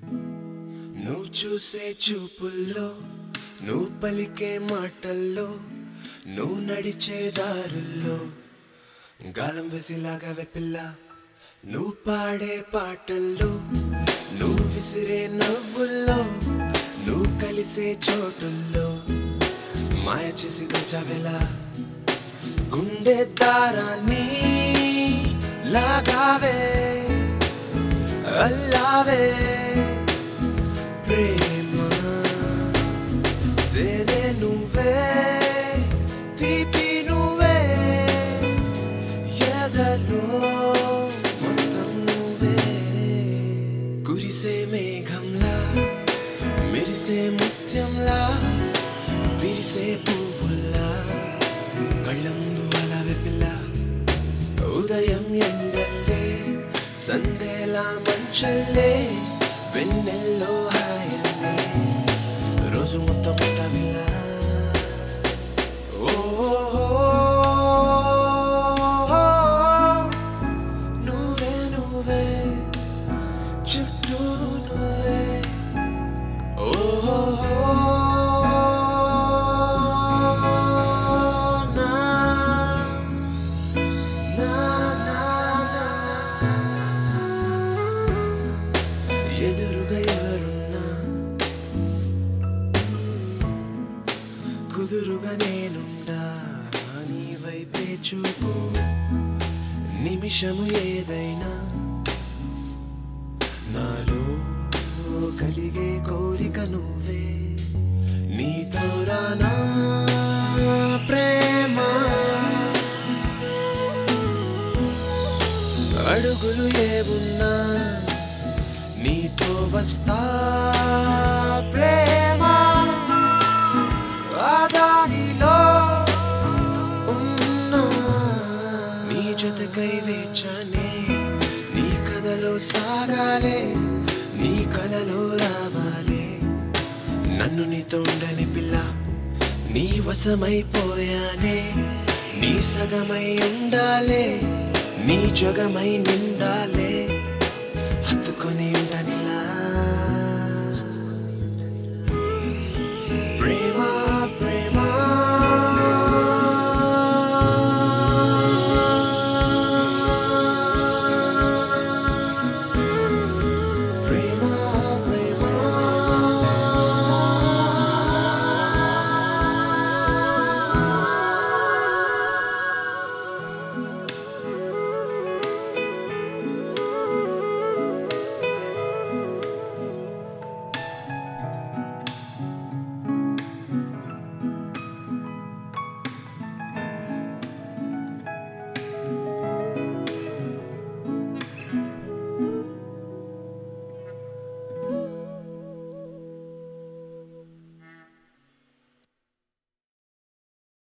నువ్వు చూసే చూపుల్లో నువ్వు పలికే మాటల్లో నువ్వు నడిచే దారుల్లో గాలం విసిలాగా వెపిల్ల నువ్వు పాడే పాటల్లో నువ్వు విసిరే నవ్వుల్లో నువ్వు కలిసే చోటుల్లో మాయ చేసి దోచావెలా గుండె దారాన్ని లాగావే అల్లావే ప్రేమ తేనె నువ్వే తీపి నువ్వే ఎదలో మొత్తం నువ్వే కురిసే మేఘంలా మెరిసే ముత్యంలా విరిసే పువ్వుల్లా కళ్ళ ముందు అలా వెపిల్ల ఉదయం ఎండల్లే సందేలా మంచల్లే వెన్నెల్లో హాయల్లే రోజు మొత్తం తవిలా నువ్వే నువ్వే చుట్టూ నువ్వే ఓ నా నా నా నా ఎదురుగా ఎవరున్నా కుదురుగా నేనుండా నీ వైపే చూపు నిమిషము ఏదైనా నాలో కలిగే కోరిక నువ్వే నీతో రానా ప్రేమ అడుగులు ఏమున్నా నీతో వస్తా ప్రేమ ఆ దారిలో ఉన్నా నీ జతకై వేచానే నీ కథలో సాగాలే నీ కలలో రావాలే నన్ను నీతో ఉండని పిల్ల నీ వశమైపోయానే నీ సగమై ఉండాలే నీ జగమై నిండాలే